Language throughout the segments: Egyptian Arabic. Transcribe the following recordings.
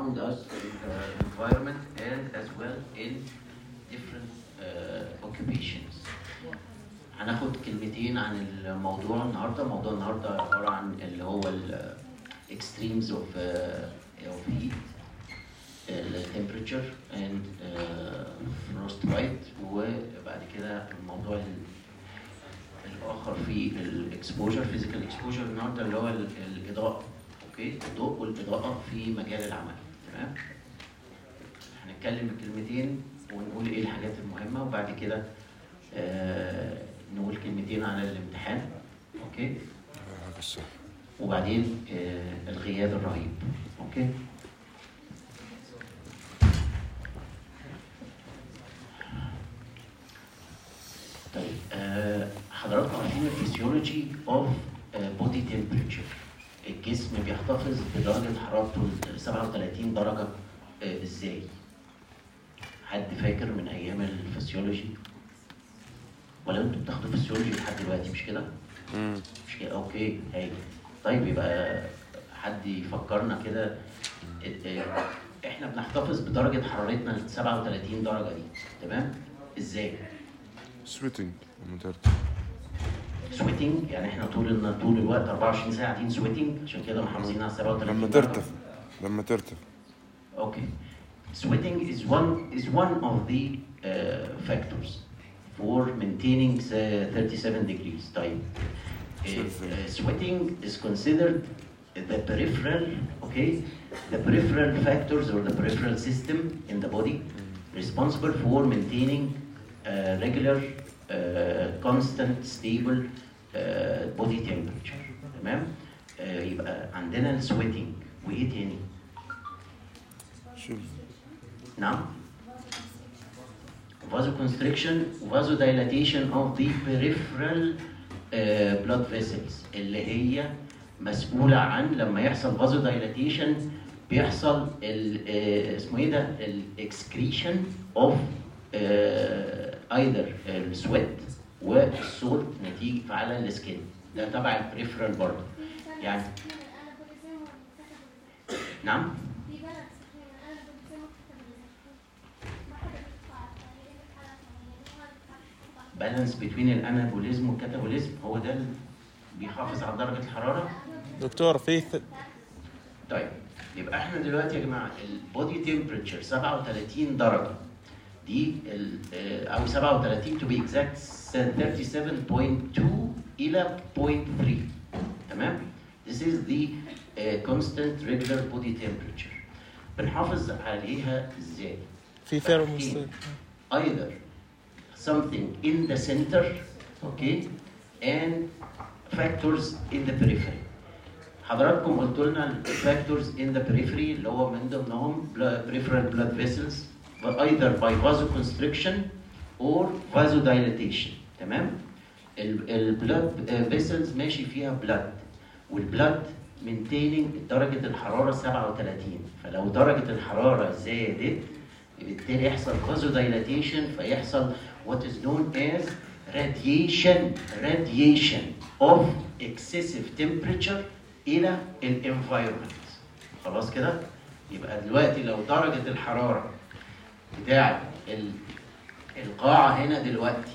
around us in the environment and as well in different uh, occupations. هناخد كلمتين عن الموضوع النهارده، موضوع النهارده عباره عن اللي هو ال extremes of uh, of heat, uh, temperature and uh, frostbite وبعد كده الموضوع ال- الاخر في الاكسبوجر فيزيكال اكسبوجر النهارده اللي هو ال- الاضاءه اوكي الضوء والاضاءه في مجال العمل تمام هنتكلم بكلمتين ونقول ايه الحاجات المهمه وبعد كده آه نقول كلمتين عن الامتحان اوكي وبعدين آه الغياب الرهيب اوكي طيب آه حضراتكم عارفين الفسيولوجي اوف بودي تمبريتشر الجسم بيحتفظ بدرجه حرارته ال 37 درجه آه ازاي؟ حد فاكر من ايام الفسيولوجي؟ ولا انتوا بتاخدوا فسيولوجي لحد دلوقتي مش كده؟ مش كده اوكي هايل طيب يبقى حد يفكرنا كده ال- آه، احنا بنحتفظ بدرجه حرارتنا ال 37 درجه دي تمام؟ ازاي؟ سويتنج لما ترتب سويتنج يعني احنا طول الن- طول الوقت 24 ساعه قاعدين سويتنج عشان كده محافظين على 37 لما درجة. ترتفع لما ترتفع Okay. Sweating is one is one of the uh, factors for maintaining uh, 37 degrees. طيب. Uh, uh, sweating is considered the peripheral, okay, the peripheral factors or the peripheral system in the body responsible for maintaining uh, regular, uh, constant, stable uh, body temperature. تمام؟ uh, يبقى عندنا السويتنج وايه تاني؟ شوف نعم vasoconstriction vasodilation of the peripheral uh, blood vessels اللي هي مسؤولة عن لما يحصل vasodilation بيحصل ال uh, اسمه ايه ده ال excretion of uh, either السويت والسولت نتيجة على السكين ده تبع البريفرال برضه يعني نعم بالانس بين الانابوليزم والكاتابوليزم هو ده اللي بيحافظ على درجه الحراره دكتور في ث- طيب يبقى احنا دلوقتي يا جماعه البودي تمبريتشر 37 درجه دي ال- آه، او 37 تو بي اكزاكت 37.2 الى 0.3 تمام This is the uh, constant regular body temperature بنحافظ عليها ازاي؟ في ثيرموستات either something in the center, okay, and factors in the periphery. حضراتكم قلت لنا الفاكتورز in the periphery اللي هو من ضمنهم blo- peripheral blood vessels but either by vasoconstriction or vasodilation تمام؟ البلاد فيسلز ماشي فيها بلاد والبلاد maintaining درجة الحرارة 37 فلو درجة الحرارة زادت بالتالي يحصل vasodilation فيحصل what is known as radiation radiation of excessive temperature إلى الانفايرمنت خلاص كده؟ يبقى دلوقتي لو درجة الحرارة بتاعت ال- القاعة هنا دلوقتي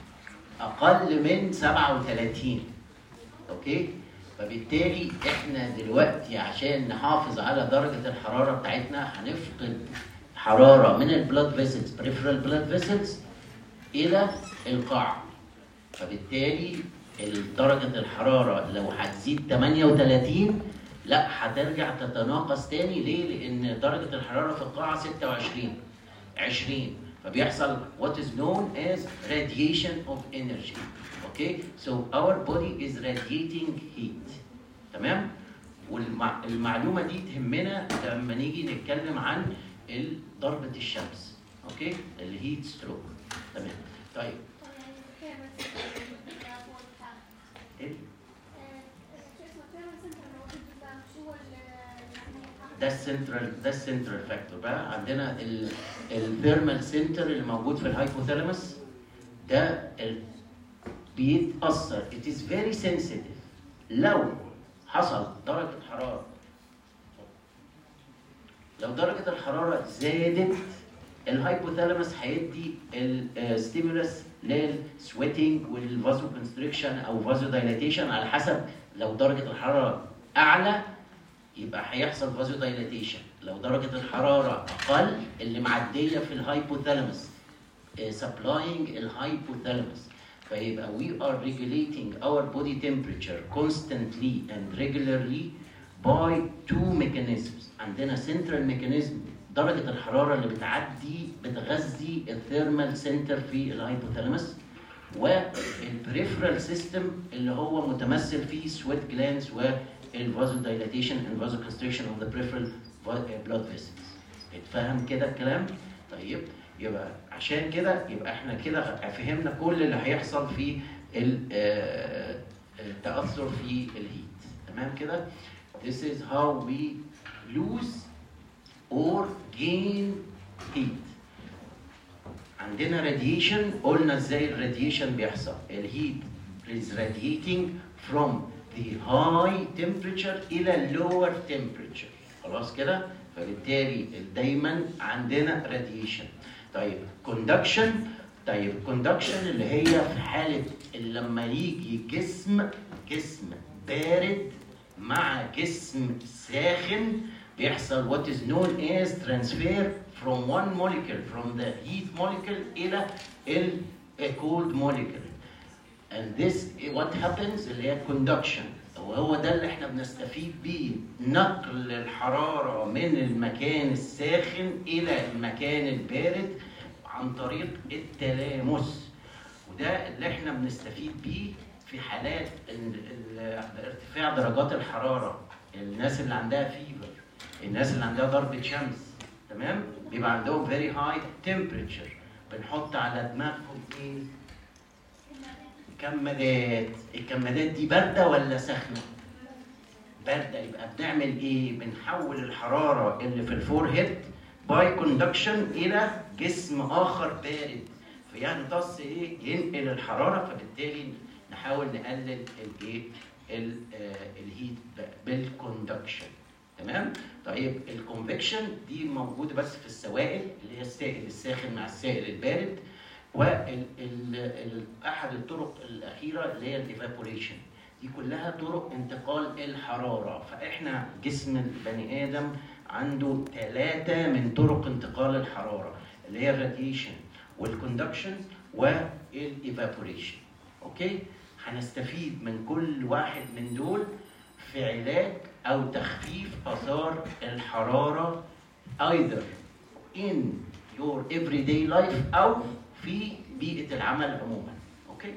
أقل من 37 أوكي؟ فبالتالي احنا دلوقتي عشان نحافظ على درجة الحرارة بتاعتنا هنفقد حرارة من البلاد فيسلز بريفرال بلاد فيسلز إلى القاع فبالتالي درجة الحرارة لو هتزيد 38 لا هترجع تتناقص تاني ليه؟ لأن درجة الحرارة في القاعة 26 20 فبيحصل what is known as radiation of energy okay so our body is radiating heat تمام والمعلومة دي تهمنا لما نيجي نتكلم عن ال- ضربة الشمس اوكي الهيت ستروك تمام طيب إيه؟ ده السنترال ده السنترال فاكتور بقى عندنا الثيرمال سنتر اللي موجود في الهايبوثالاموس ده ال- بيتأثر it is very sensitive لو حصل درجة حرارة لو درجه الحراره زادت الهايبوثالاموس هيدي الستيمولس للسويتنج والفازو كونستريكشن او فازو دايلاتيشن على حسب لو درجه الحراره اعلى يبقى هيحصل فازو دايلاتيشن لو درجه الحراره اقل اللي معديه في الهايبوثالاموس سبلاينج الهايبوثالاموس فيبقى we are regulating our body temperature constantly and regularly by two mechanisms عندنا central mechanism درجة الحرارة اللي بتعدي بتغذي الثيرمال سنتر في الهايبوثالاموس والبريفرال سيستم اللي هو متمثل في سويت جلانس والفازو دايلاتيشن and فازو constriction of the peripheral blood vessels اتفهم كده الكلام؟ طيب يبقى عشان كده يبقى احنا كده فهمنا كل اللي هيحصل في ال- آه، التأثر في الهيت تمام كده؟ This is how we lose or gain heat عندنا radiation قلنا ازاي الراديشن بيحصل الهيت is radiating from the high temperature الى lower temperature خلاص كده فبالتالي دايما عندنا radiation طيب conduction طيب conduction اللي هي في حالة لما يجي جسم جسم بارد مع جسم ساخن بيحصل what is known as transfer from one molecule from the heat molecule إلى ال a cold molecule and this what happens اللي هي conduction وهو ده اللي احنا بنستفيد بيه نقل الحرارة من المكان الساخن إلى المكان البارد عن طريق التلامس وده اللي احنا بنستفيد بيه في حالات ال- ال- ارتفاع درجات الحرارة الناس اللي عندها فيفر الناس اللي عندها ضربة شمس تمام بيبقى عندهم very high temperature بنحط على دماغهم ايه كمادات الكمادات دي باردة ولا سخنة باردة يبقى بنعمل ايه بنحول الحرارة اللي في الفور هيد باي كوندكشن الى جسم اخر بارد فيمتص ايه ينقل الحرارة فبالتالي نحاول نقلل الايه ال- آه، الهيت بالكوندكشن تمام طيب الكونفكشن دي موجوده بس في السوائل اللي هي السائل الساخن مع السائل البارد واحد الطرق الاخيره اللي هي الايفابوريشن دي كلها طرق انتقال الحراره فاحنا جسم البني ادم عنده ثلاثه من طرق انتقال الحراره اللي هي الراديشن والكوندكشن والايفابوريشن اوكي هنستفيد من كل واحد من دول في علاج او تخفيف اثار الحراره either in your everyday life او في بيئه العمل عموما اوكي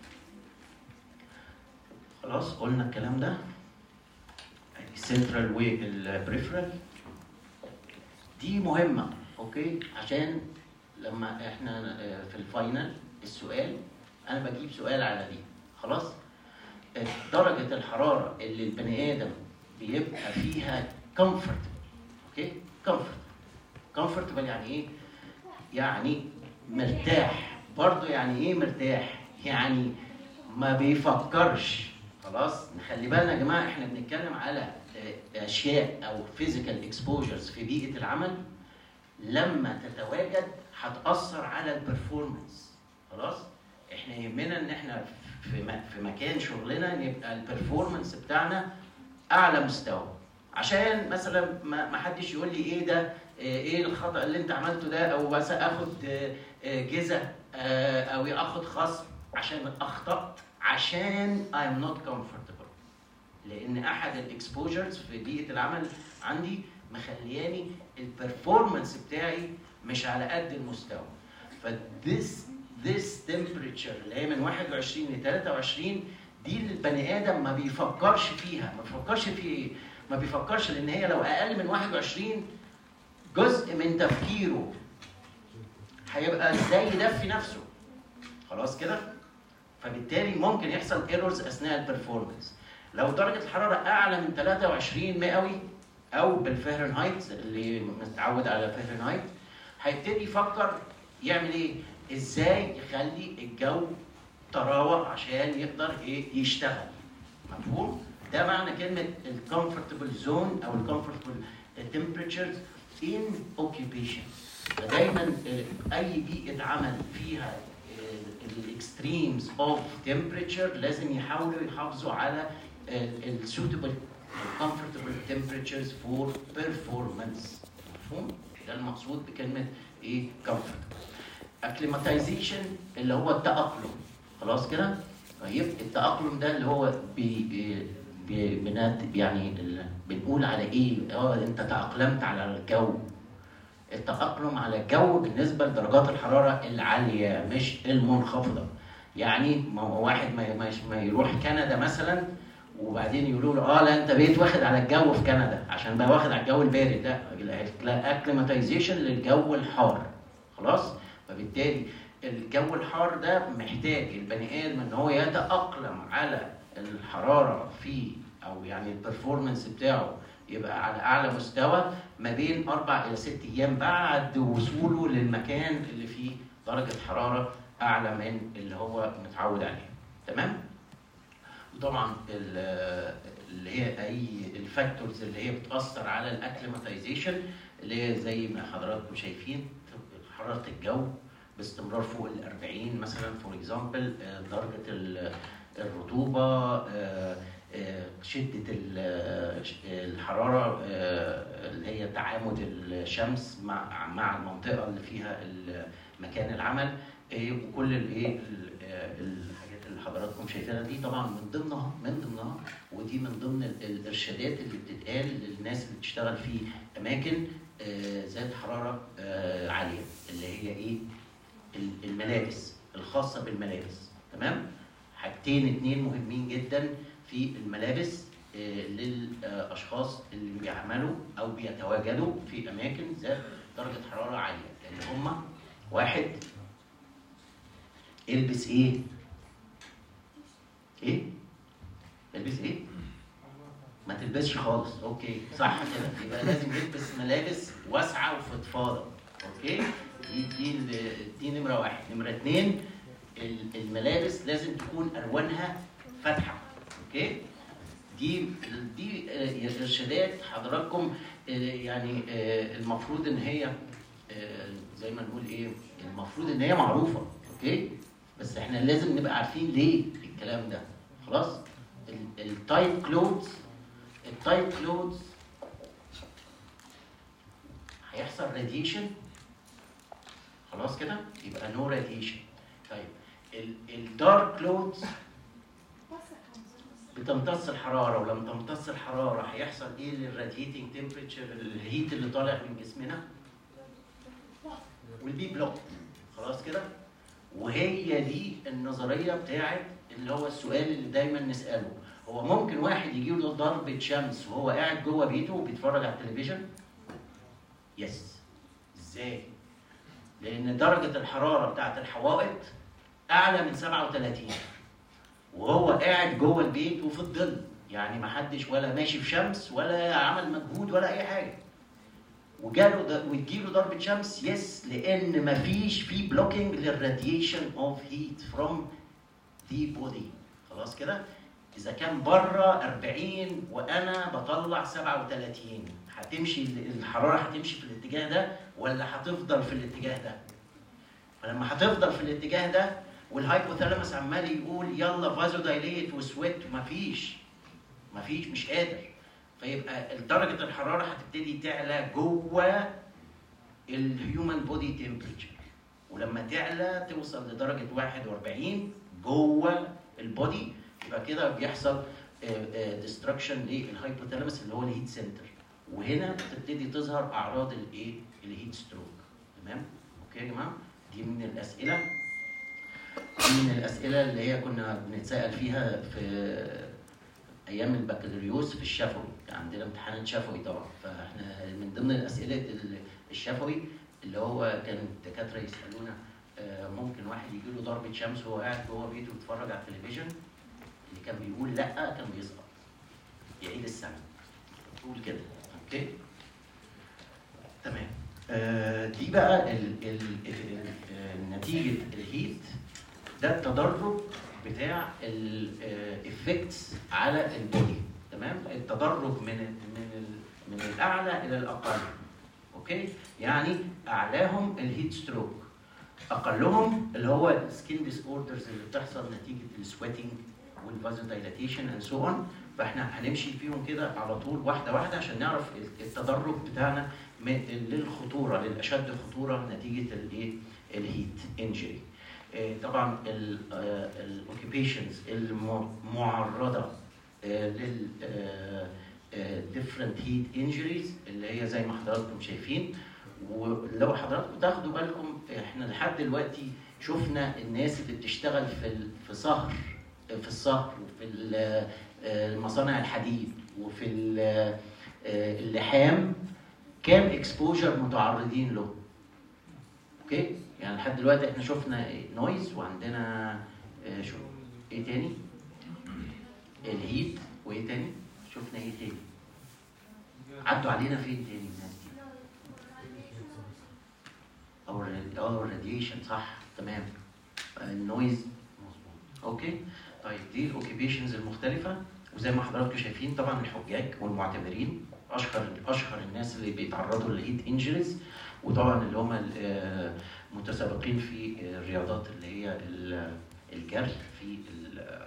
خلاص قلنا الكلام ده السنترال والبريفرال دي مهمه اوكي عشان لما احنا في الفاينل السؤال انا بجيب سؤال على دي خلاص درجة الحرارة اللي البني آدم بيبقى فيها كومفورت اوكي كومفورت كومفورتبل يعني ايه؟ يعني مرتاح برضه يعني ايه مرتاح؟ يعني ما بيفكرش خلاص نخلي بالنا يا جماعه احنا بنتكلم على آه، اشياء او فيزيكال اكسبوجرز في بيئه العمل لما تتواجد هتاثر على البرفورمانس خلاص احنا يهمنا ان احنا في م- في مكان شغلنا يبقى البرفورمانس بتاعنا اعلى مستوى عشان مثلا ما ما حدش يقول لي ايه ده آه، ايه الخطا اللي انت عملته ده او بس اخد آه، آه، جزء آه، او اخد خصم عشان اخطات عشان I'm not comfortable لان احد الاكسبوجرز في بيئه العمل عندي مخلياني البرفورمانس بتاعي مش على قد المستوى فذس this temperature اللي هي من 21 ل 23 دي اللي البني ادم ما بيفكرش فيها ما بيفكرش في ايه ما بيفكرش لان هي لو اقل من 21 جزء من تفكيره هيبقى ازاي يدفي نفسه خلاص كده فبالتالي ممكن يحصل ايرورز اثناء البرفورمانس لو درجه الحراره اعلى من 23 مئوي او بالفahrenheit اللي متعود على فahrenheit هيبتدي يفكر يعمل ايه ازاي يخلي الجو طراوه عشان يقدر ايه يشتغل مفهوم ده معنى كلمه الكومفورتبل زون او الكومفورتبل temperatures in occupation فدايما آه، اي بيئه عمل فيها الاكستريمز اوف temperature لازم يحاولوا يحافظوا على السوتبل comfortable temperatures for performance مفهوم؟ ده المقصود بكلمه ايه comfortable acclimatization اللي هو التأقلم خلاص كده؟ طيب التأقلم ده اللي هو بي بي بي بنات يعني ال- بنقول على ايه؟ اه انت تأقلمت على الجو التأقلم على الجو بالنسبة لدرجات الحرارة العالية مش المنخفضة يعني ما هو واحد ما ما- ما يروح كندا مثلا وبعدين يقولوا له اه لا انت بقيت واخد على الجو في كندا عشان بقى واخد على الجو البارد لا اكليماتيزيشن للجو الحار خلاص فبالتالي الجو الحار ده محتاج البني ادم ان هو يتاقلم على الحراره فيه او يعني البرفورمانس بتاعه يبقى على اعلى مستوى ما بين اربع الى ست ايام بعد وصوله للمكان اللي فيه درجه حراره اعلى من اللي هو متعود عليه تمام وطبعا ال- اللي هي اي الفاكتورز اللي هي بتاثر على الاكليماتيزيشن اللي هي زي ما حضراتكم شايفين حراره الجو باستمرار فوق ال 40 مثلا فور اكزامبل درجه ال- الرطوبه آه، آه، شده ال- الحراره آه، اللي هي تعامد الشمس مع مع المنطقه اللي فيها ال- مكان العمل إيه، وكل الايه ال- آه، الحاجات اللي حضراتكم شايفينها دي طبعا من ضمنها من ضمنها ودي من ضمن ال- الارشادات اللي بتتقال للناس اللي بتشتغل في اماكن آه، ذات حراره آه، عاليه اللي هي ايه ال- الملابس الخاصه بالملابس تمام حاجتين اتنين مهمين جدا في الملابس آه، للاشخاص اللي بيعملوا او بيتواجدوا في اماكن ذات درجه حراره عاليه اللي هم واحد البس ايه؟ ايه؟ البس ايه؟ ما تلبسش خالص اوكي صح كده يبقى لازم نلبس ملابس واسعه وفضفاضه اوكي دي دي ال- دي نمره واحد نمره اتنين ال- الملابس لازم تكون الوانها فاتحه اوكي دي دي آه، ارشادات حضراتكم آه، يعني آه، المفروض ان هي آه، زي ما نقول ايه المفروض ان هي معروفه اوكي بس احنا لازم نبقى عارفين ليه الكلام ده خلاص التايت كلوز التايت كلوز هيحصل راديشن خلاص كده يبقى نو راديشن طيب الدارك كلوز بتمتص الحراره ولما تمتص الحراره هيحصل ايه للراديتنج تمبريتشر الهيت اللي طالع من جسمنا والبي بلوك خلاص كده وهي دي النظريه بتاعت اللي هو السؤال اللي دايما نساله هو ممكن واحد يجي له ضربه شمس وهو قاعد جوه بيته وبيتفرج على التلفزيون يس ازاي لان درجه الحراره بتاعت الحوائط اعلى من 37 وهو قاعد جوه البيت وفي الظل يعني ما حدش ولا ماشي في شمس ولا عمل مجهود ولا اي حاجه وجاله ده وتجيله ضربه شمس يس لان ما فيش في بلوكينج للراديشن اوف هيت فروم ذا بودي خلاص كده اذا كان بره 40 وانا بطلع 37 هتمشي الحراره هتمشي في الاتجاه ده ولا هتفضل في الاتجاه ده فلما هتفضل في الاتجاه ده والهايبوثالاموس عمال يقول يلا فازو دايليت وسويت مفيش مفيش مش قادر فيبقى درجه الحراره هتبتدي تعلى جوه الهيومن بودي تمبريتشر ولما تعلى توصل لدرجه 41 جوه البودي يبقى كده بيحصل ديستركشن للهايبوثالاموس اللي هو الهيت سنتر وهنا بتبتدي تظهر اعراض الايه الهيت ستروك تمام اوكي يا جماعه دي من الاسئله دي من الاسئله اللي هي كنا بنتسال فيها في ايام البكالوريوس في الشفوي كان عندنا امتحانات شفوي طبعا فاحنا من ضمن الاسئله ال- الشفوي اللي هو كان الدكاتره يسالونا آه، ممكن واحد يجي له ضربه شمس وهو قاعد جوه بيته بيتفرج على التلفزيون اللي كان بيقول لا كان بيسقط يعيد السنه تقول كده اوكي تمام آه، دي بقى ال ال ال ال نتيجه الهيت ده التدرج بتاع الافكتس على البودي تمام التدرج من ال من ال من الاعلى الى الاقل اوكي يعني اعلاهم الهيت ستروك اقلهم اللي هو السكين ديس اوردرز اللي بتحصل نتيجه السويتنج والفازو دايلاتيشن اند سو اون فاحنا هنمشي فيهم كده على طول واحده واحده عشان نعرف التدرج بتاعنا من- للخطوره للاشد خطوره نتيجه الايه الهيت انجري طبعا الاوكيبيشنز المعرضه آه، لل different heat injuries اللي هي زي ما حضراتكم شايفين ولو حضراتكم تاخدوا بالكم احنا لحد دلوقتي شفنا الناس اللي بتشتغل في ال- في صهر في الصهر وفي ال- آه، مصانع الحديد وفي ال- آه، اللحام كام اكسبوجر متعرضين له اوكي يعني لحد دلوقتي احنا شفنا نويز وعندنا آه، شو ايه تاني الهيت وايه تاني شفنا ايه تاني عدوا علينا فين تاني الناس دي او ال- اه الراديشن صح تمام النويز مظبوط اوكي طيب دي الاوكيبيشنز المختلفه وزي ما حضراتكم شايفين طبعا الحجاج والمعتمرين اشهر اشهر الناس اللي بيتعرضوا للهيت انجريز وطبعا اللي هم ال- آه، متسابقين في الرياضات اللي هي ال- الجري في ال-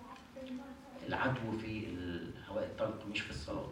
العدو في الهواء الطلق مش في الصلاه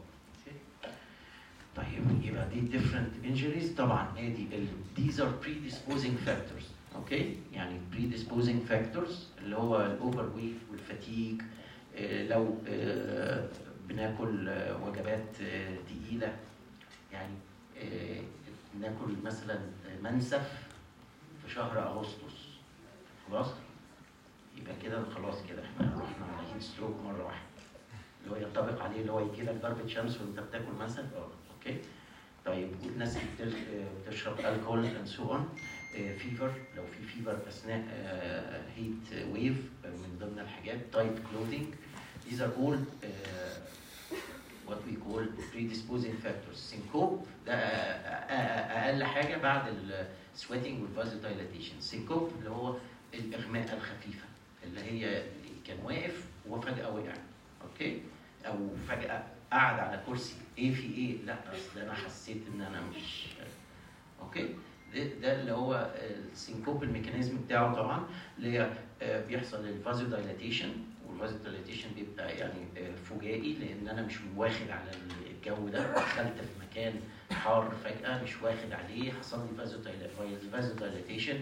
طيب يبقى دي different injuries طبعا ادي ال these are predisposing factors اوكي يعني predisposing factors اللي هو الاوفر ويت والفتيج لو آه، بناكل آه، وجبات آه، تقيله يعني آه، ناكل مثلا منسف في شهر اغسطس خلاص يبقى كده خلاص كده احنا رحنا على هيت ستروك مره واحده اللي هو ينطبق عليه اللي هو يجي لك ضربه شمس وانت بتاكل منسف اه اوكي طيب والناس اللي بتل- آه، بتشرب الكحول اند سو اون فيفر لو في فيفر اثناء هيت ويف من ضمن الحاجات تايت كلوثينج these are all uh, what we call predisposing factors سينكوب ده أ- أ- اقل حاجه بعد السويتنج والفازو دايلاتيشن سينكوب اللي هو الاغماء الخفيفه اللي هي كان واقف وفجاه وقع اوكي او فجاه قعد على كرسي ايه في ايه لا اصل انا حسيت ان انا مش اوكي ده, ده اللي هو السينكوب الميكانيزم بتاعه طبعا اللي هي آه، بيحصل الفازو دايلاتيشن والفازو دايلاتيشن بيبقى يعني آه، فجائي لان انا مش واخد على الجو ده دخلت في مكان حار فجاه مش واخد عليه حصل لي فازو فازو دايلاتيشن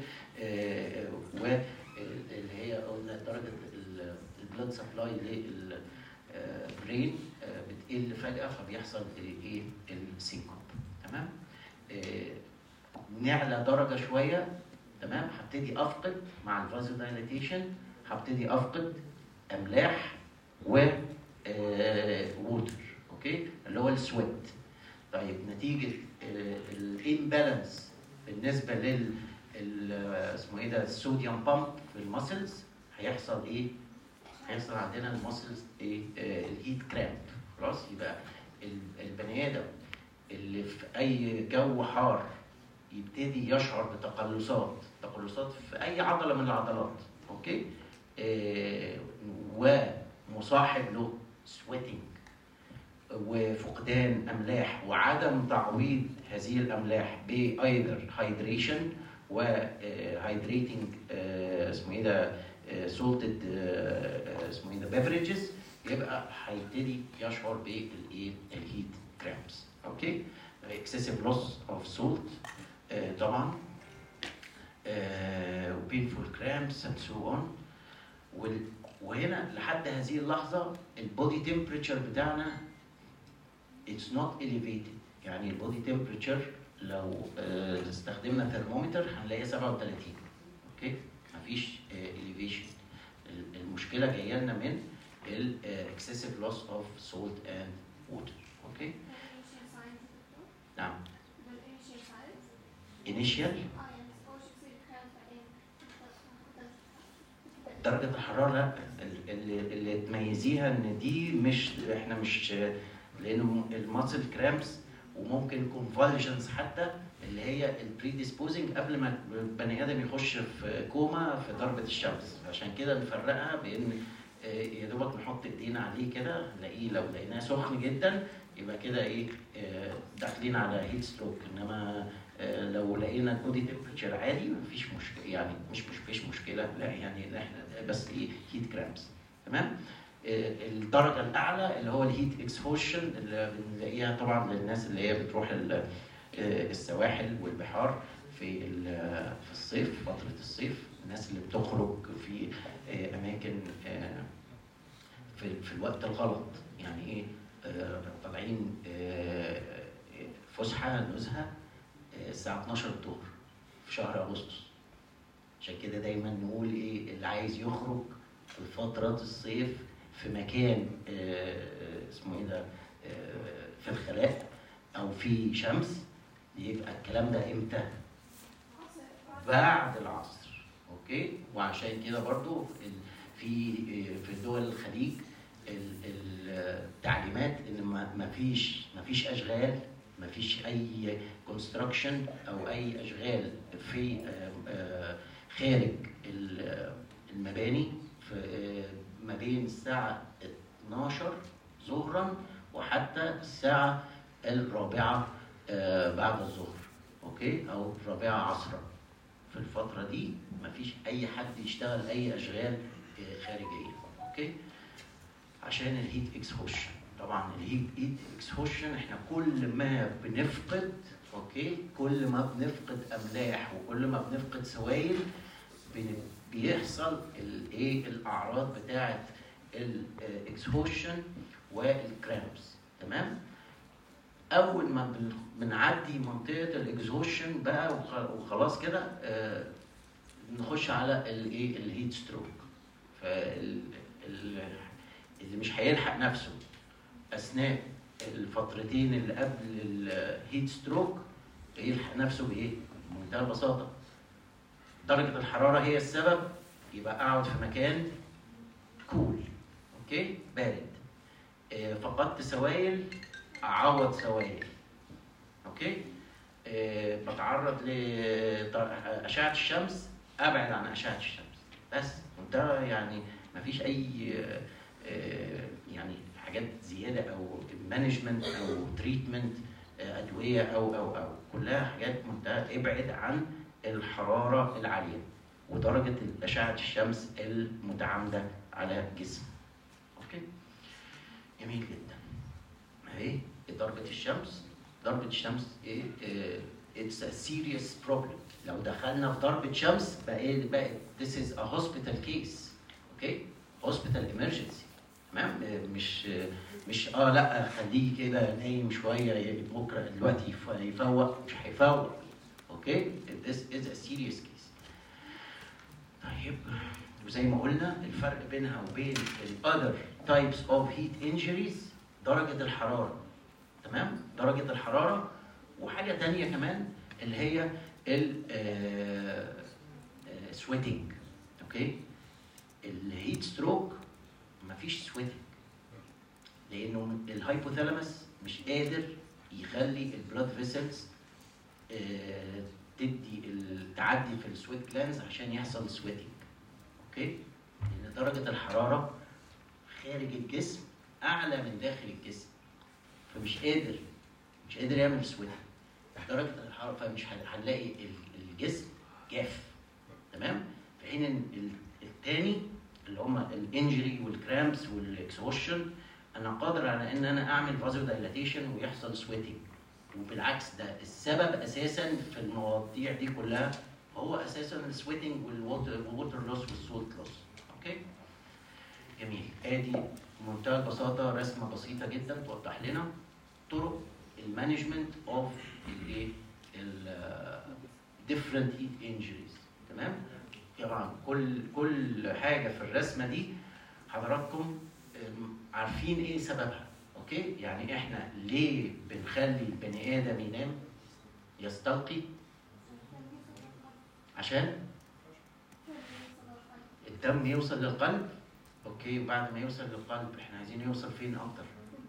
واللي هي قلنا درجه البلاد سبلاي للبرين بتقل فجاه فبيحصل ايه السينكوب تمام آه، نعلى درجه شويه تمام هبتدي افقد مع الفازو دايلاتيشن هبتدي افقد املاح و ووتر اوكي اللي هو السويت طيب نتيجه الامبالانس بالنسبه لل ال- اسمه ايه ده الصوديوم بامب في المسلز هيحصل ايه؟ هيحصل عندنا المسلز ايه؟ آه، الهيت كرامب خلاص يبقى ال- البني ادم اللي في اي جو حار يبتدي يشعر بتقلصات تقلصات في اي عضله من العضلات اوكي آه ومصاحب له سويتنج وفقدان املاح وعدم تعويض هذه الاملاح بايذر هايدريشن وهايدريتنج اسمه ايه ده سولتد اسمه ايه ده بيفرجز يبقى هيبتدي يشعر بالايه الهيت كرامبس اوكي excessive loss of salt آه، طبعا آه، وبينفول كرامبس اند سو اون وهنا لحد هذه اللحظه البودي تمبريتشر بتاعنا اتس نوت elevated يعني البودي تمبريتشر لو آه، استخدمنا ثرمومتر هنلاقيها 37 اوكي مفيش elevation ال- المشكله جايه لنا من ال excessive loss of salt and water اوكي نعم initial درجة الحرارة لا ال- اللي, اللي تميزيها ان دي مش احنا مش لانه الماسل كرامبس وممكن كونفالجنز حتى اللي هي البريديسبوزنج قبل ما البني ادم يخش في كوما في ضربة الشمس عشان كده نفرقها بان آه، يا دوبك نحط ايدينا عليه كده نلاقيه لو لقيناه سخن جدا يبقى كده ايه آه، داخلين على هيت ستروك انما آه، لو لقينا البودي تمبرتشر عالي مفيش مشكله يعني مش مش فيش مشكله لا يعني لا احنا بس ايه هيت كرامبس تمام آه، الدرجه الاعلى اللي هو الهيت اكسبوشن اللي بنلاقيها طبعا للناس اللي هي بتروح ال- آه، السواحل والبحار في ال- في الصيف فتره الصيف الناس اللي بتخرج في آه، اماكن آه، في في الوقت الغلط يعني ايه آه، طالعين آه، فسحه نزهه آه، الساعه 12 الظهر في شهر اغسطس عشان كده دايما نقول ايه اللي عايز يخرج في فترات الصيف في مكان آه، اسمه ايه ده آه، في الخلاء او في شمس يبقى الكلام ده امتى؟ بعد العصر اوكي وعشان كده برضو ال- في في دول الخليج ال- ال- التعليمات ان ما ما فيش ما فيش اشغال ما فيش اي كونستراكشن او اي اشغال في آه، آه، خارج ال- المباني في آه، ما بين الساعه 12 ظهرا وحتى الساعه الرابعه آه، بعد الظهر اوكي او الرابعه عصرا في الفتره دي مفيش اي حد يشتغل اي اشغال آه، خارجيه اوكي عشان الهيت اكسهوشن طبعا الهيت اكسهوشن احنا كل ما بنفقد اوكي كل ما بنفقد املاح وكل ما بنفقد سوائل بن- بيحصل الايه الاعراض بتاعه الاكسهوشن والكرامبس تمام اول ما بن- بنعدي منطقه الاكزوشن بقى وخ- وخلاص كده آه، نخش على الايه الهيت ستروك فال ال- اللي مش هيلحق نفسه اثناء الفترتين اللي قبل الهيت ستروك يلحق نفسه بايه؟ بمنتهى البساطه درجه الحراره هي السبب يبقى اقعد في مكان كول اوكي بارد آه، فقدت سوائل اعوض سوائل اوكي آه، بتعرض لاشعه الشمس ابعد عن اشعه الشمس بس وده يعني ما فيش اي آه، آه، يعني حاجات زياده او مانجمنت او تريتمنت ادويه او او او كلها حاجات منتهى ابعد عن الحراره العاليه ودرجه اشعه الشمس المتعامده على الجسم اوكي جميل جدا اهي ضربة الشمس ضربة الشمس ايه اتس ا سيريس بروبلم لو دخلنا في ضربة شمس بقى ايه بقى this is a hospital case اوكي hospital emergency تمام آه، مش آه، مش اه لا خليه كده نايم شويه بكره دلوقتي يف- يفوق مش هيفوق اوكي this is a serious case طيب وزي ما قلنا الفرق بينها وبين ال other types of heat injuries درجة الحرارة تمام درجة الحرارة وحاجة تانية كمان اللي هي ال سويتنج اوكي الهيت ستروك مفيش سويتنج لانه الهايبوثالاموس مش قادر يخلي البلاد فيسلز تدي ال- تعدي في السويت جلانز عشان يحصل سويتنج اوكي لان درجه الحراره خارج الجسم اعلى من داخل الجسم فمش قادر مش قادر يعمل سويتنج درجه الحراره فمش هن- هنلاقي ال- الجسم جاف تمام في حين ان ال- التاني اللي هم الانجري والكرامبس والاكسوشن انا قادر على ان انا اعمل فازو دايلاتيشن ويحصل سويتنج وبالعكس ده السبب اساسا في المواضيع دي كلها هو اساسا السويتنج والووتر لوس والسولت لوس اوكي جميل ادي بمنتهى البساطه رسمه بسيطه جدا توضح لنا طرق المانجمنت اوف الايه different heat injuries تمام طبعا كل كل حاجه في الرسمه دي حضراتكم أم، عارفين ايه سببها اوكي يعني احنا ليه بنخلي البني ادم ينام يستلقي عشان الدم يوصل للقلب اوكي وبعد ما يوصل للقلب احنا عايزين يوصل فين اكتر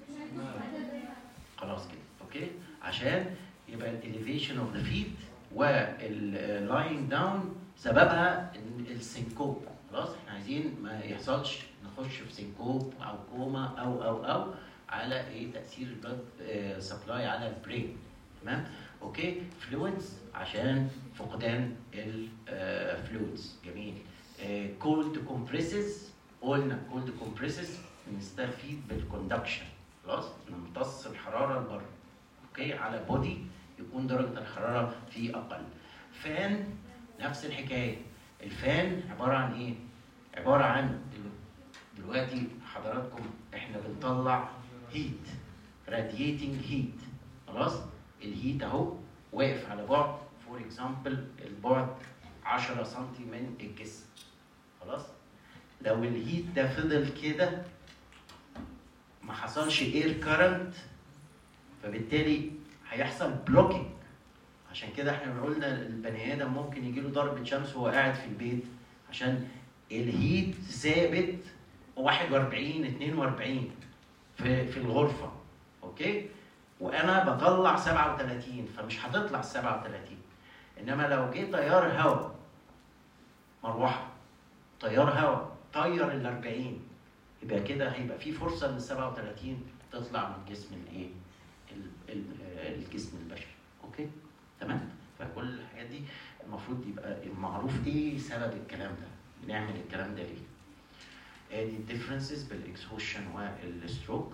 خلاص كده اوكي عشان يبقى الاليفيشن اوف ذا فيت واللاينج داون سببها ال- السنكوب خلاص احنا عايزين ما يحصلش نخش في سنكوب او كوما او او او على ايه تاثير البلاد سبلاي على البرين تمام اوكي فلويدز عشان فقدان الفلويدز جميل كولد كومبريسز قلنا كولد كومبريسز بنستفيد بالكوندكشن خلاص نمتص الحراره لبره اوكي على بودي يكون درجه الحراره فيه اقل فان نفس الحكايه الفان عباره عن ايه عباره عن دل- دلوقتي حضراتكم احنا بنطلع هيت راديتنج هيت خلاص الهيت اهو واقف على بعد فور اكزامبل البعد 10 سم من الجسم خلاص لو الهيت ده فضل كده ما حصلش اير كارنت فبالتالي هيحصل بلوكينج عشان كده احنا قلنا البني ادم ممكن يجي له ضربه شمس وهو قاعد في البيت عشان الهيت ثابت 41 42 في في الغرفه اوكي وانا بطلع 37 فمش هتطلع 37 انما لو جه تيار هواء مروحه تيار هواء طير ال 40 يبقى كده هيبقى في فرصه ان ال 37 تطلع من جسم الايه؟ ال- ال- آه، الجسم البشري اوكي؟ تمام؟ فكل الحاجات دي المفروض يبقى المعروف ايه سبب الكلام ده؟ بنعمل الكلام ده ليه؟ ادي الديفرنسز بالاكسهوشن والستروك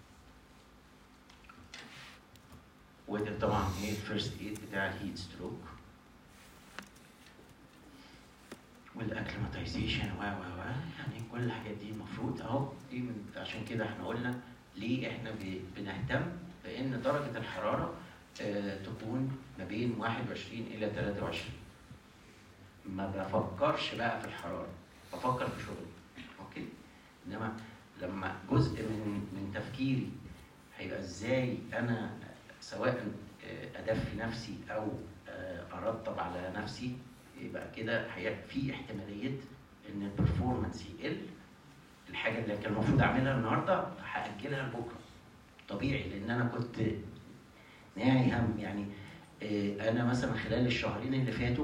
وده طبعا ايه الفيرست ايد بتاع الهيت ستروك والاكليماتيزيشن و و و يعني كل الحاجات دي المفروض اهو دي من عشان كده احنا قلنا ليه احنا ب- بنهتم بان درجه الحراره آه، تكون ما بين 21 الى 23 ما بفكرش بقى في الحراره بفكر في شغلي اوكي انما لما جزء من من تفكيري هيبقى ازاي انا سواء آه، ادفي نفسي او آه، ارطب على نفسي يبقى كده هيبقى في احتماليه ان البرفورمانس يقل الحاجه اللي كان المفروض اعملها النهارده هاجلها لبكره طبيعي لان انا كنت ناعي هم يعني آه، انا مثلا خلال الشهرين اللي فاتوا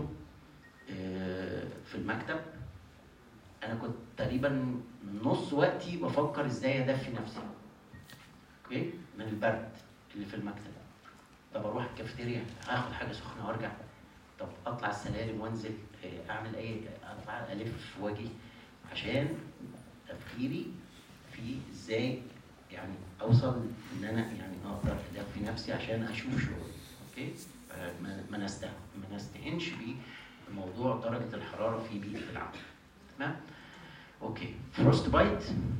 آه، في المكتب انا كنت تقريبا نص وقتي بفكر ازاي ادفي نفسي اوكي من البرد اللي في المكتب طب اروح الكافيتيريا اخد حاجه سخنه وارجع طب اطلع السلالم وانزل آه، اعمل اي اطلع الف واجي عشان تفكيري في ازاي يعني اوصل ان انا يعني اقدر ادفي نفسي عشان اشوف شغلي اوكي آه، ما ما نسته ما نستهنش بموضوع درجه الحراره في بيئه العمل تمام اوكي فروست بايت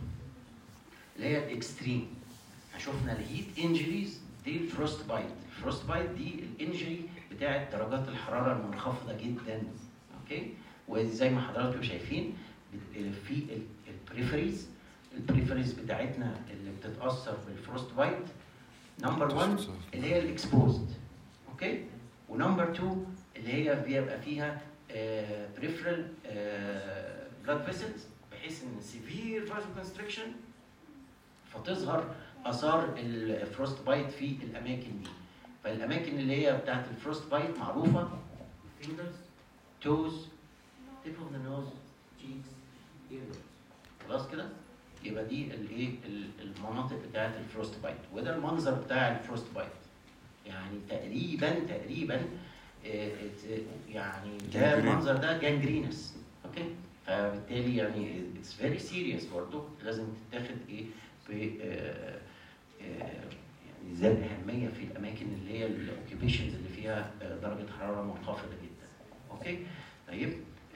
اللي هي الاكستريم شفنا الهيت انجريز دي الفروست بايت الفروست بايت دي الانجري بتاعت درجات الحراره المنخفضه جدا اوكي وزي ما حضراتكم شايفين بت- في البريفريز البريفريز بتاعتنا اللي بتتاثر بالفروست بايت نمبر 1 اللي هي الاكسبوزد اوكي ونمبر 2 اللي هي بيبقى فيها بريفرال بلاد فيسلز بحيث ان سيفير فازو كونستريكشن فتظهر اثار الفروست بايت في الاماكن دي فالاماكن اللي هي بتاعت الفروست بايت معروفه fingers toes tip of the nose cheeks ears خلاص كده يبقى دي الايه ال- المناطق بتاعت الفروست بايت وده المنظر بتاع الفروست بايت يعني تقريبا تقريبا آه، آه، يعني ده Gangrene. المنظر ده جانجرينس اوكي فبالتالي يعني اتس فيري سيريس برضه لازم تتاخد ايه ب آه، آه، يعني ذات اهميه في الاماكن اللي هي الاوكيبيشنز اللي فيها آه، درجه حراره منخفضه جدا اوكي طيب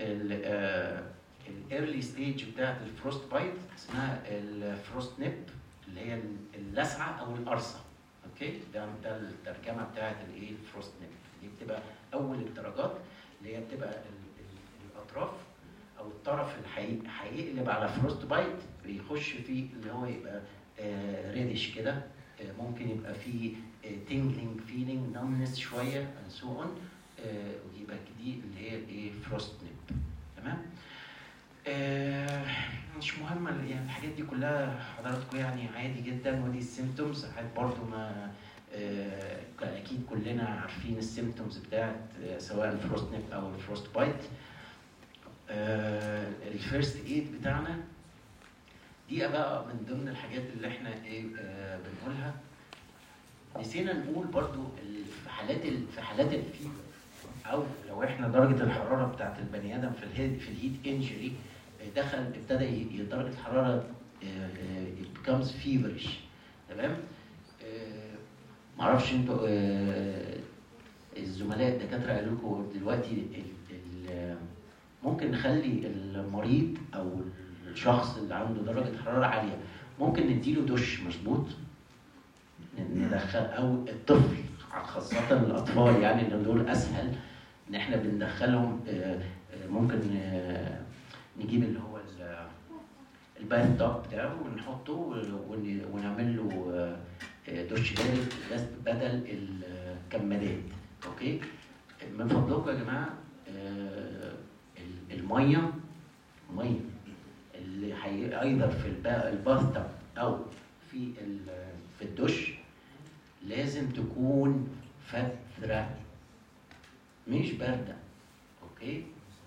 الايرلي ستيج بتاعت الفروست بايت اسمها الفروست نيب اللي هي اللسعه او القرصه اوكي ده ده الترجمه بتاعت الايه الفروست نيب دي بتبقى اول الدرجات اللي هي بتبقى ال- ال- الاطراف او الطرف اللي هي- هيقلب على فروست بايت بيخش فيه اللي هو يبقى ريدش كده آه، ممكن يبقى فيه تينجلينج فيلينج نمنس شويه اند سو اون ويبقى دي اللي هي الايه فروست نيب تمام آه، مش مهمة ال- يعني الحاجات دي كلها حضراتكم يعني عادي جدا ودي السيمتومز برضو ما آه، اكيد كلنا عارفين السيمتومز بتاعت آه، سواء الفروست نيب او الفروست بايت الفيرست ايد بتاعنا دي بقى من ضمن الحاجات اللي احنا ايه آه بنقولها نسينا نقول برضو ال- في حالات ال- في حالات الفيفر او لو احنا درجه الحراره بتاعت البني ادم في الهيد في الهيت انجري دخل ابتدى ي- درجه الحراره becomes feverish تمام آه، معرفش انتوا آه، الزملاء الدكاتره قالوا لكم دلوقتي ال- ال- ممكن نخلي المريض او الشخص اللي عنده درجه حراره عاليه ممكن نديله دش مظبوط ندخل او الطفل خاصه الاطفال يعني اللي دول اسهل ان احنا بندخلهم آه، آه، ممكن آه، نجيب اللي هو ال- الباث توب بتاعه ونحطه ون- ونعمل له آه، آه، دش بارد بس بدل الكمادات اوكي من فضلكم يا جماعه آه، ال- الميه الميه اللي هي ايضا في البا- الباث توب او في ال- في الدش لازم تكون فتره مش بارده اوكي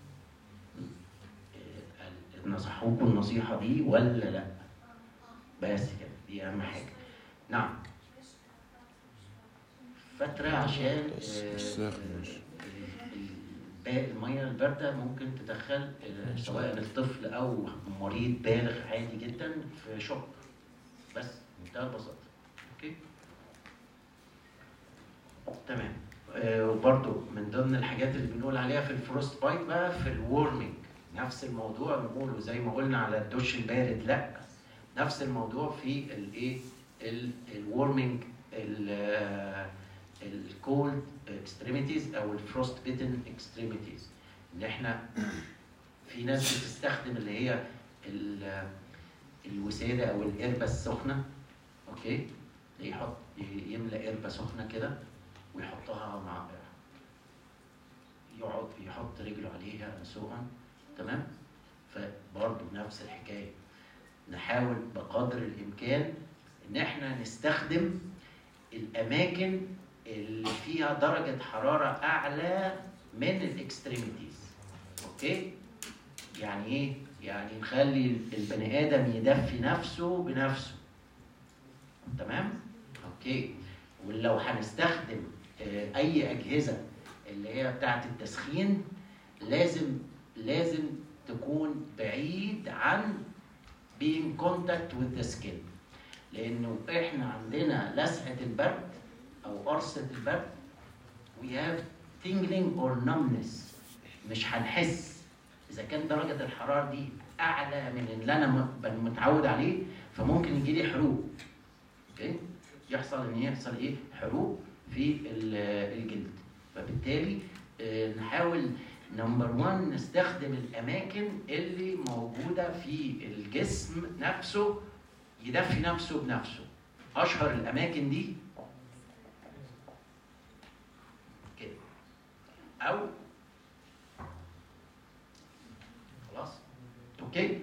آه، نصحوكم النصيحه دي ولا لا بس كده دي اهم حاجه نعم فتره عشان آه، مش ساخن، مش- باقي الميه البارده ممكن تدخل آه، سواء الطفل او مريض بالغ عادي جدا في شوك بس بمنتهى البساطه اوكي تمام آه، وبرضو من ضمن الحاجات اللي بنقول عليها في الفروست بايت بقى في الورمنج نفس الموضوع نقوله زي ما قلنا على الدش البارد لا نفس الموضوع في الايه الورمنج الكولد اكستريميتيز او الفروست بيتن اكستريميتيز ان احنا في ناس بتستخدم اللي هي ال- الوساده او القربه السخنه اوكي يحط يملى قربه سخنه كده ويحطها مع يقعد يحط رجله عليها سوءا تمام فبرضه نفس الحكايه نحاول بقدر الامكان ان احنا نستخدم الاماكن اللي فيها درجه حراره اعلى من الاكستريميتيز اوكي يعني ايه يعني نخلي البني ادم يدفي نفسه بنفسه تمام اوكي ولو هنستخدم آه، اي اجهزه اللي هي بتاعه التسخين لازم لازم تكون بعيد عن being contact with the skin لانه احنا عندنا لسعه البرد او قرصه البرد we have tingling or numbness مش هنحس اذا كان درجه الحراره دي اعلى من اللي انا م- متعود عليه فممكن يجي لي حروق اوكي يحصل ان يحصل ايه حروق في ال- الجلد فبالتالي آه، نحاول نمبر 1 نستخدم الاماكن اللي موجوده في الجسم نفسه يدفي نفسه بنفسه اشهر الاماكن دي كده او خلاص اوكي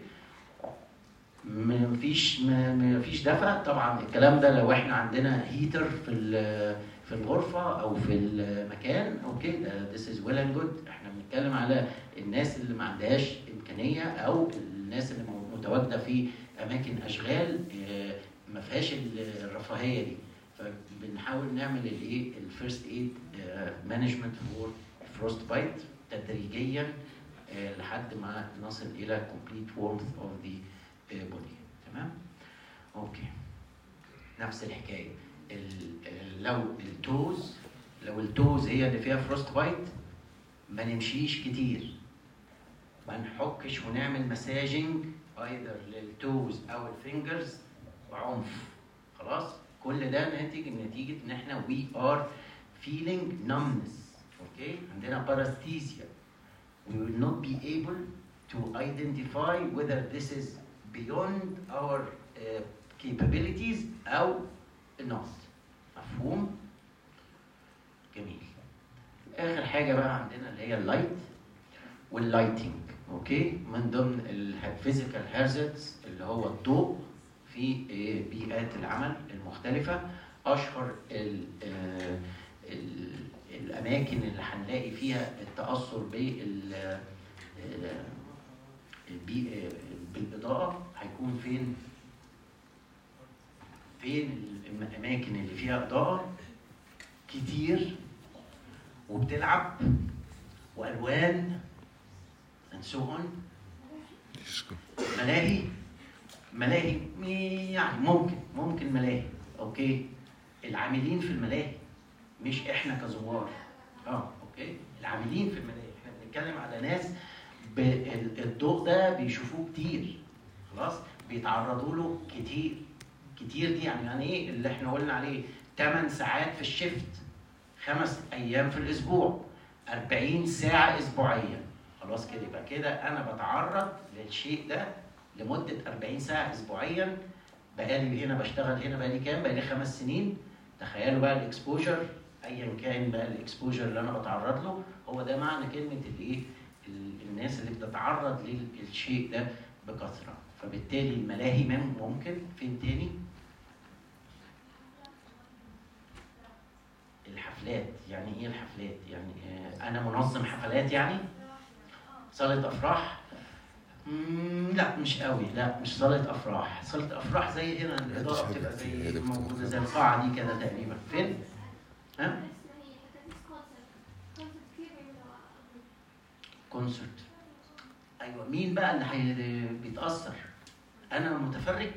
مفيش مفيش دفع طبعا الكلام ده لو احنا عندنا هيتر في ال- في الغرفه او في المكان اوكي ده this is well and good احنا بنتكلم على الناس اللي ما عندهاش امكانيه او الناس اللي مو- متواجده في اماكن اشغال آه، ما فيهاش ال- الرفاهيه دي فبنحاول نعمل الايه الفيرست ايد مانجمنت فور فروست بايت تدريجيا آه، لحد ما نصل الى complete warmth of the بودي تمام اوكي نفس الحكايه ال- ال- لو التوز لو التوز هي اللي فيها فروست بايت ما نمشيش كتير ما نحكش ونعمل مساجنج ايذر للتوز او الفينجرز بعنف خلاص كل ده ناتج نتيجه ان احنا وي ار feeling numbness اوكي عندنا paresthesia we will not be able to identify whether this is beyond our uh, capabilities أو not مفهوم؟ جميل آخر حاجة بقى عندنا اللي هي اللايت واللايتنج أوكي من ضمن الفيزيكال هازردز اللي هو الضوء في آه، بيئات العمل المختلفة أشهر ال آه، ال الأماكن اللي هنلاقي فيها التأثر بال آه، البي- بالاضاءه هيكون فين فين الاماكن اللي فيها اضاءه كتير وبتلعب والوان and so on ديسكو ملاهي ملاهي يعني ممكن ممكن ملاهي اوكي العاملين في الملاهي مش احنا كزوار اه اوكي العاملين في الملاهي احنا بنتكلم على ناس ب- ال- الضوء ده بيشوفوه كتير خلاص بيتعرضوا له كتير كتير دي يعني يعني ايه اللي احنا قلنا عليه 8 ساعات في الشيفت خمس ايام في الاسبوع 40 ساعه اسبوعيا خلاص كده يبقى كده انا بتعرض للشيء ده لمده 40 ساعه اسبوعيا بقالي هنا بشتغل هنا بقالي كام؟ بقالي خمس سنين تخيلوا بقى الاكسبوجر ايا كان بقى الاكسبوجر اللي انا بتعرض له هو ده معنى كلمه الايه؟ ال- الناس اللي بتتعرض للشيء ده بكثره فبالتالي الملاهي مم- ممكن فين تاني؟ الحفلات يعني ايه الحفلات؟ يعني آه، انا منظم حفلات يعني؟ صاله افراح؟ مم، لا مش قوي لا مش صاله افراح صاله افراح زي هنا الاضاءه بتبقى زي موجوده زي القاعه دي كده تقريبا فين ها كونسرت ايوه مين بقى اللي حي... بيتاثر انا المتفرج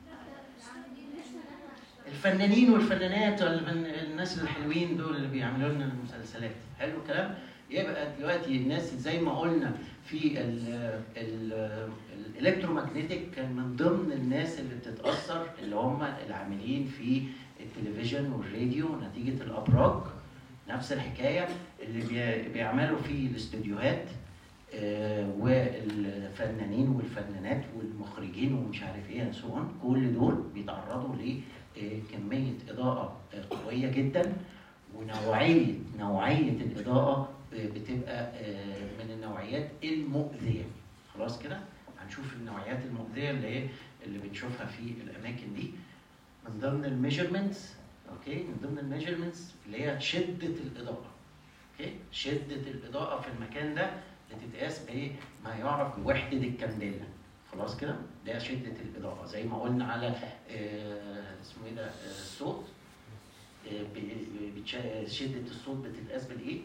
الفنانين والفنانات والفن... الناس الحلوين دول اللي بيعملوا لنا المسلسلات حلو الكلام يبقى دلوقتي الناس زي ما قلنا في ال ال الالكترومagnetic كان من ضمن الناس اللي بتتاثر اللي هم العاملين في التلفزيون والراديو نتيجه الابراج نفس الحكايه اللي بي- بيعملوا في الاستوديوهات آه، والفنانين والفنانات والمخرجين ومش عارف ايه and so on كل دول بيتعرضوا لكميه اضاءه آه، قويه جدا ونوعيه نوعيه الاضاءه آه، بتبقى آه، من النوعيات المؤذيه خلاص كده هنشوف النوعيات المؤذيه اللي هي اللي بنشوفها في الاماكن دي من ضمن الميجرمنتس اوكي من ضمن الميجرمنتس اللي هي شده الاضاءه اوكي شده الاضاءه في المكان ده بتتقاس بما يعرف بوحده الكانديلا خلاص كده ده شده الاضاءه زي ما قلنا على آه، اسمه ايه ده آه، الصوت آه، ب- بتش- شده الصوت بتتقاس بالايه؟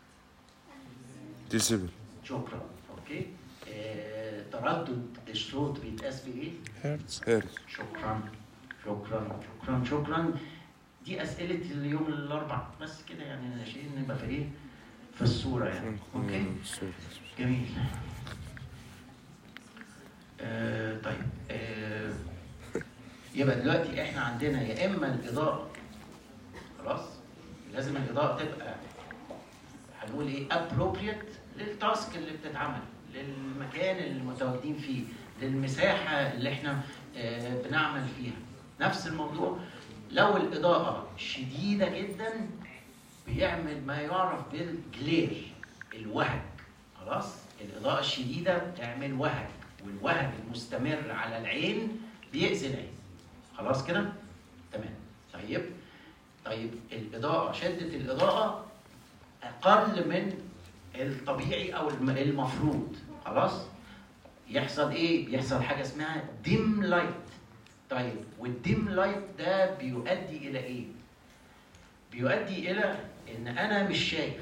ديسيبل شكرا اوكي آه، تردد الصوت بيتقاس بايه؟ هيرتز هيرز شكرا شكرا شكرا شكرا دي اسئله اليوم الاربع بس كده يعني عشان نبقى في ايه؟ في الصوره يعني اوكي جميل آه طيب آه يبقى دلوقتي احنا عندنا يا اما الاضاءه خلاص لازم الاضاءه تبقى هنقول ايه appropriate للتاسك اللي بتتعمل للمكان اللي متواجدين فيه للمساحه اللي احنا آه بنعمل فيها نفس الموضوع لو الاضاءه شديده جدا بيعمل ما يعرف بالجلير الوهج خلاص الاضاءه الشديده بتعمل وهج والوهج المستمر على العين بيأذي العين خلاص كده تمام طيب طيب الاضاءه شده الاضاءه اقل من الطبيعي او الم- المفروض خلاص يحصل ايه بيحصل حاجه اسمها ديم لايت طيب والديم لايت ده بيؤدي الى ايه بيؤدي الى ان انا مش شايف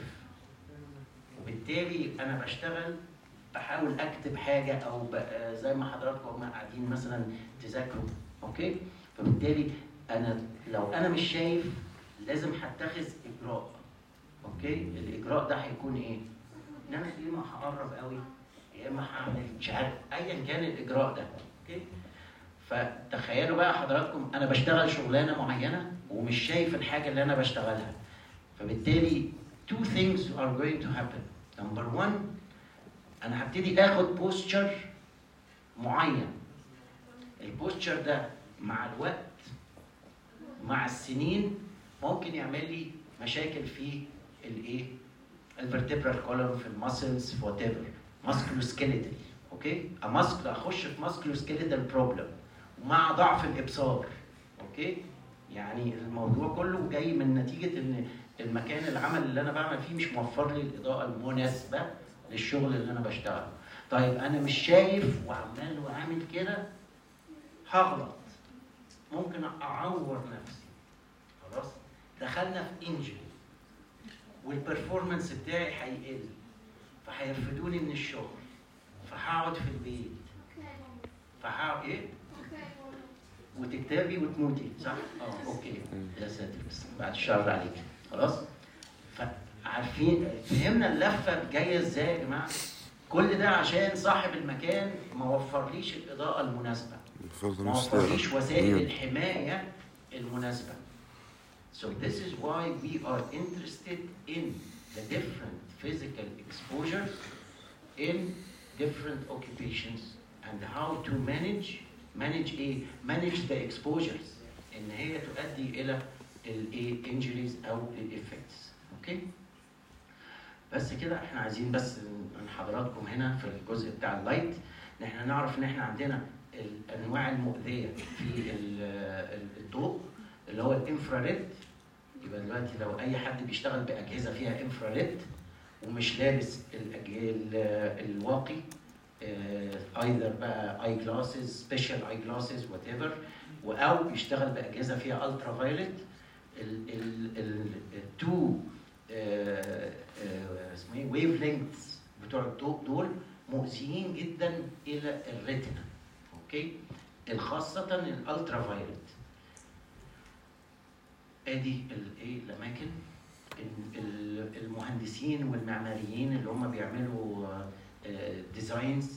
وبالتالي انا بشتغل بحاول اكتب حاجه او ب- زي ما حضراتكم قاعدين مثلا تذاكروا اوكي فبالتالي انا لو انا مش شايف لازم هتخذ اجراء اوكي الاجراء ده هيكون ايه ان انا يا اما هقرب قوي يا اما هعمل مش عارف ايا كان الاجراء ده اوكي فتخيلوا بقى حضراتكم انا بشتغل شغلانه معينه ومش شايف الحاجه اللي انا بشتغلها فبالتالي two things are going to happen number one انا هبتدي اخد بوستشر معين البوستشر ده مع الوقت مع السنين ممكن يعمل لي مشاكل في الايه الفرتبرال كولوم في الماسلز في وات ايفر ماسكولوسكيليتال اوكي اماسك اخش في ماسكولوسكيليتال بروبلم ومع ضعف الابصار اوكي يعني الموضوع كله جاي من نتيجه ان المكان العمل اللي انا بعمل فيه مش موفر لي الاضاءه المناسبه للشغل اللي انا بشتغله طيب انا مش شايف وعمال وعامل كده هغلط ممكن اعور نفسي خلاص دخلنا في انجري والبرفورمانس بتاعي هيقل فهيرفدوني من الشغل فهقعد في البيت فهقعد ايه وتكتبي وتموتي صح؟ اه اوكي يا ساتر بس بعد الشر عليك خلاص؟ فعارفين فهمنا اللفه جايه ازاي يا جماعه؟ كل ده عشان صاحب المكان ما وفرليش الاضاءه المناسبه المفروض ما نص وفرليش وسائل ميوت. الحمايه المناسبه. So this is why we are interested in the different physical exposures in different occupations and how to manage manage ايه؟ manage the exposures ان هي تؤدي الى الايه injuries او الافكتس اوكي؟ بس كده احنا عايزين بس من حضراتكم هنا في الجزء بتاع اللايت ان احنا نعرف ان احنا عندنا الانواع المؤذيه في ال- ال- الضوء اللي هو الانفراريد يبقى دلوقتي لو اي حد بيشتغل باجهزه فيها انفراريد ومش لابس الأج- ال- الواقي ايذر بقى اي جلاسز سبيشال اي جلاسز وات ايفر او بيشتغل باجهزه فيها الترا فايلت التو اسمه ايه ويف لينكس بتوع الضوء دول مؤذيين جدا الى الريتنا اوكي الخاصه الالترا فايلت ادي الايه الاماكن ال- ال- المهندسين والمعماريين اللي هم بيعملوا ديزاينز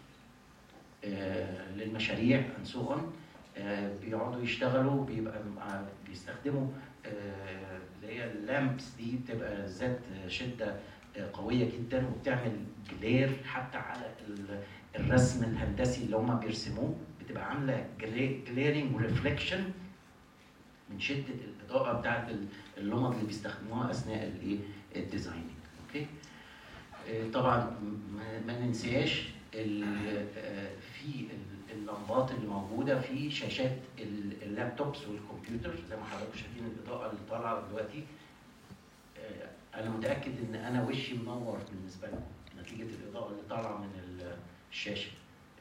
للمشاريع and so on آه، بيقعدوا يشتغلوا بيبقى مع- بيستخدموا آه، اللي هي اللامبس دي بتبقى ذات شده آه، قويه جدا وبتعمل جلير حتى على ال- الرسم الهندسي اللي هم بيرسموه بتبقى عامله جليرنج ريفليكشن من شده الاضاءه بتاعت ال- اللمض اللي بيستخدموها اثناء الايه الديزايننج اوكي آه، طبعا ما- ما ننساش ال- آه، في ال- اللمبات اللي موجوده في شاشات ال- اللابتوبس والكمبيوتر زي ما حضراتكم شايفين الاضاءه اللي طالعه دلوقتي آه، انا متاكد ان انا وشي منور بالنسبه لكم نتيجه الاضاءه اللي طالعه من ال- الشاشه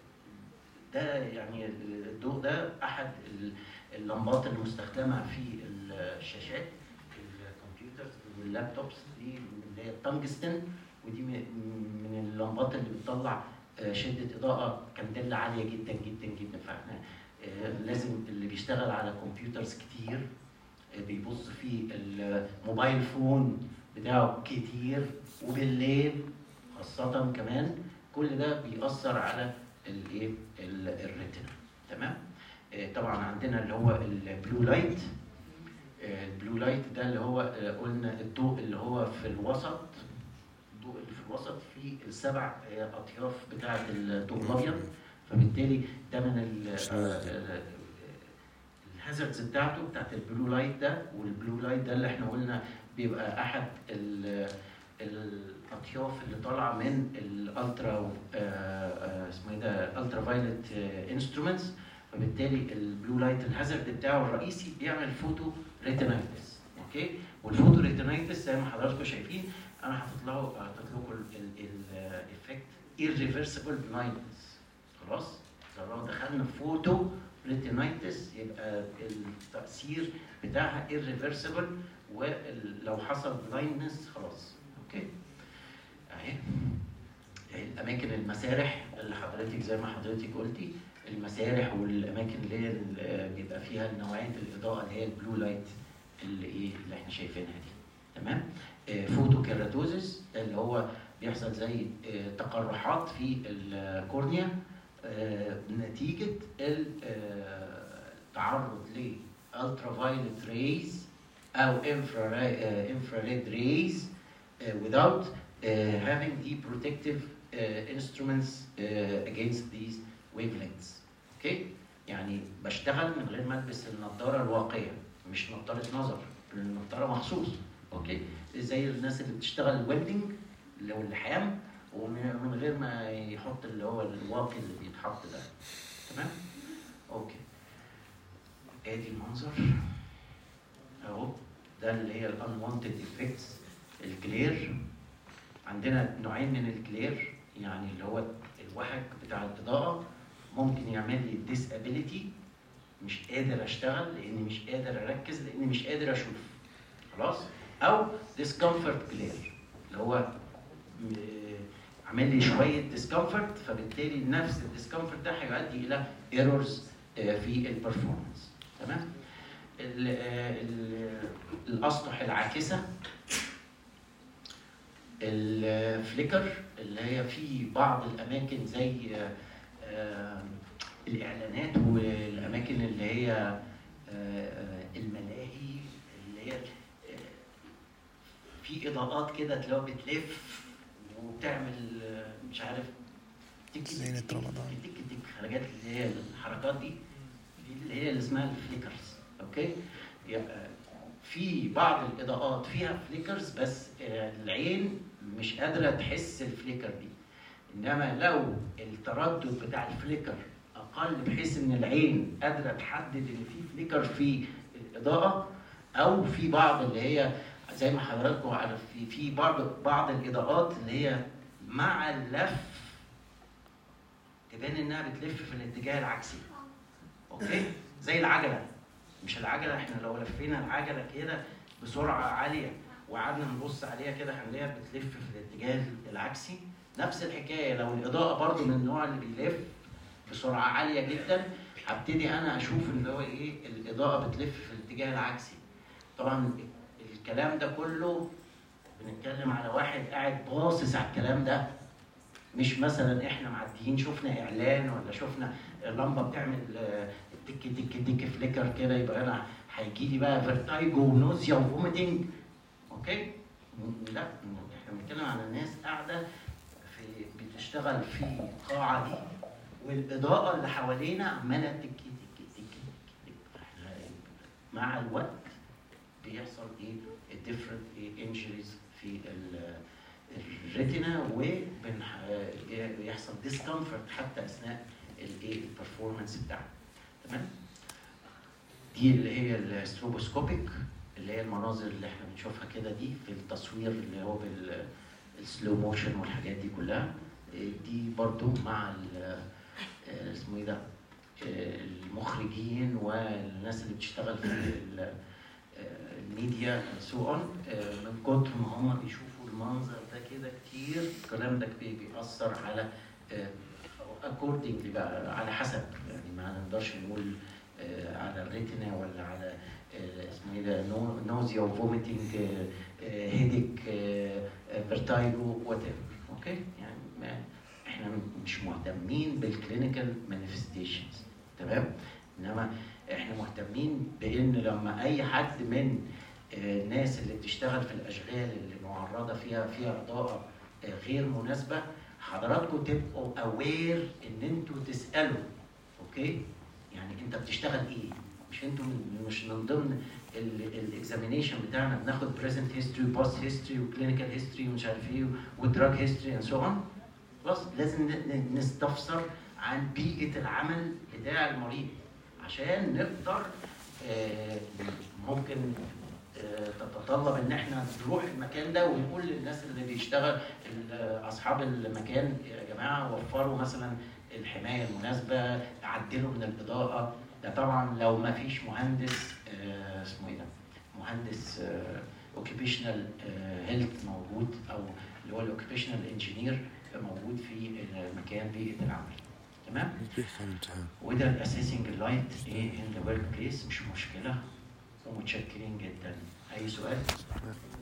ده يعني الضوء ده احد ال- اللمبات المستخدمه في الشاشات الكمبيوترز واللابتوبس دي اللي هي التنجستن ودي من من اللمبات اللي بتطلع آه، شده اضاءه كانديلا عاليه جدا جدا جدا فاحنا آه، لازم اللي بيشتغل على كمبيوترز كتير آه، بيبص في الموبايل فون بتاعه كتير وبالليل خاصة كمان كل ده بيأثر على الايه ال- الريتنا تمام آه، طبعا عندنا اللي هو البلو لايت آه، البلو لايت ده اللي هو آه، قلنا الضوء اللي هو في الوسط الضوء اللي في الوسط في السبع آه، اطياف بتاعه الضوء الابيض فبالتالي ده من ال- شنو آه، آه، الهازردز بتاعته بتاعت البلو لايت ده والبلو لايت ده اللي احنا قلنا بيبقى احد ال- الاطياف اللي طالعه من الالترا اسمه ايه ده الترا فايلت انسترومنتس فبالتالي البلو لايت الهازارد بتاعه الرئيسي بيعمل فوتو ريتينايتس اوكي والفوتو ريتينايتس زي ما حضراتكم شايفين انا حاطط له حاطط لكم الايفكت irreversible blindness خلاص لو دخلنا في فوتو ريتينايتس يبقى التاثير بتاعها irreversible ولو حصل بلايندنس خلاص اوكي اهي اهي الاماكن المسارح اللي حضرتك زي ما حضرتك قلتي المسارح والاماكن اللي هي ال- بيبقى فيها نوعيه الاضاءه اللي هي البلو لايت اللي ايه اللي احنا شايفينها دي تمام آه، فوتو كيراتوزيس ده اللي هو بيحصل زي آه، تقرحات في الكورنيا آه، نتيجه ال- آه، التعرض ل الترا فايلت ريز او infrared rays uh, without uh, having the protective uh, instruments uh, against these wavelengths. اوكي؟ يعني بشتغل من غير ما البس النضاره الواقيه مش نضاره نظر النضاره مخصوص اوكي؟ زي الناس اللي بتشتغل الويلدنج اللي هو اللحام ومن من غير ما يحط اللي هو الواقي اللي بيتحط ده تمام؟ اوكي ادي المنظر اهو ده اللي هي الانوانتد افكتس الجلير عندنا نوعين من الجلير يعني اللي هو الوهج بتاع الاضاءه ممكن يعمل لي disability مش قادر اشتغل لاني مش قادر اركز لاني مش قادر اشوف خلاص او discomfort glare اللي هو م- عامل لي شويه ديسكمفورت فبالتالي نفس الديسكمفورت ده هيؤدي الى ايرورز في البرفورمانس تمام ال- آه، ال- الاسطح العاكسه الفليكر اللي هي في بعض الاماكن زي آه، آه، الاعلانات والاماكن اللي هي آه، آه، الملاهي اللي هي آه، في اضاءات كده تلاقيها بتلف وبتعمل آه، مش عارف تك تك زينة تك رمضان. تك تك حاجات اللي هي الحركات دي دي اللي هي اللي اسمها الفليكرز اوكي يبقى في بعض الاضاءات فيها فليكرز بس آه، العين مش قادره تحس الفليكر دي انما لو التردد بتاع الفليكر اقل بحيث ان العين قادره تحدد ان في فليكر في الاضاءه او في بعض اللي هي زي ما حضراتكم عارف في في بعض بعض الاضاءات اللي هي مع اللف تبان انها بتلف في الاتجاه العكسي اوكي زي العجله مش العجله احنا لو لفينا العجله كده بسرعه عاليه وقعدنا نبص عليها كده هنلاقيها بتلف في الاتجاه العكسي نفس الحكايه لو الاضاءه برضو من النوع اللي بيلف بسرعه عاليه جدا هبتدي انا اشوف اللي هو ايه الاضاءه بتلف في الاتجاه العكسي طبعا الكلام ده كله بنتكلم على واحد قاعد باصص على الكلام ده مش مثلا احنا معديين شفنا اعلان ولا شفنا اللمبه بتعمل آه، تك تك تك فليكر كده يبقى انا هيجي لي بقى فيرتايجو ونوزيا وفوميتنج اوكي م- لا م- احنا بنتكلم على ناس قاعده في بتشتغل في القاعه دي والاضاءه اللي حوالينا عماله تك تك تك تك تك احنا مع الوقت بيحصل ايه different ايه injuries في ال- الريتنا وبيحصل discomfort حتى اثناء الايه البرفورمانس بتاعنا تمام دي اللي هي الستروبوسكوبيك اللي هي المناظر اللي احنا بنشوفها كده دي في التصوير اللي هو بالسلو موشن والحاجات دي كلها إيه دي برضو مع ال- آه، اسمه ايه ده آه، المخرجين والناس اللي بتشتغل في ال- آه، الميديا سو اون من كتر ما هم بيشوفوا المنظر ده كده كتير الكلام ده بي- بيأثر على اكوردنج بقى على حسب يعني ما نقدرش نقول آه، على الريتنا ولا على آه، اسمه ايه ده نوزيا وفوميتنج هيديك فيرتايجو وات اوكي يعني ما احنا مش مهتمين بالكلينيكال مانيفستيشنز تمام انما احنا مهتمين بان لما اي حد من آه، الناس اللي بتشتغل في الاشغال اللي معرضه فيها فيها اضاءه آه، غير مناسبه حضراتكم تبقوا اوير ان انتوا تسالوا اوكي يعني انت بتشتغل ايه مش انتوا من- مش من ضمن الاكزامينيشن بتاعنا بناخد بريزنت هيستوري وباست هيستوري وكلينيكال هيستوري ومش عارف ايه ودراج هيستوري اند سو اون خلاص لازم ن- ن- نستفسر عن بيئه العمل بتاع المريض عشان نقدر آه، ممكن آه، تتطلب ان احنا نروح المكان ده ونقول للناس اللي بيشتغل ال- اصحاب المكان يا جماعه وفروا مثلا الحمايه المناسبه عدلوا من الاضاءه ده طبعا لو ما فيش مهندس آه، اسمه ايه ده مهندس اوكيبيشنال هيلث موجود او اللي هو الاوكيبيشنال انجينير موجود في مكان بيئه العمل تمام بيحصل امتحان وده الاسيسنج اللايت ايه ان ذا ورك بليس مش مشكله ومتشكرين جدا اي سؤال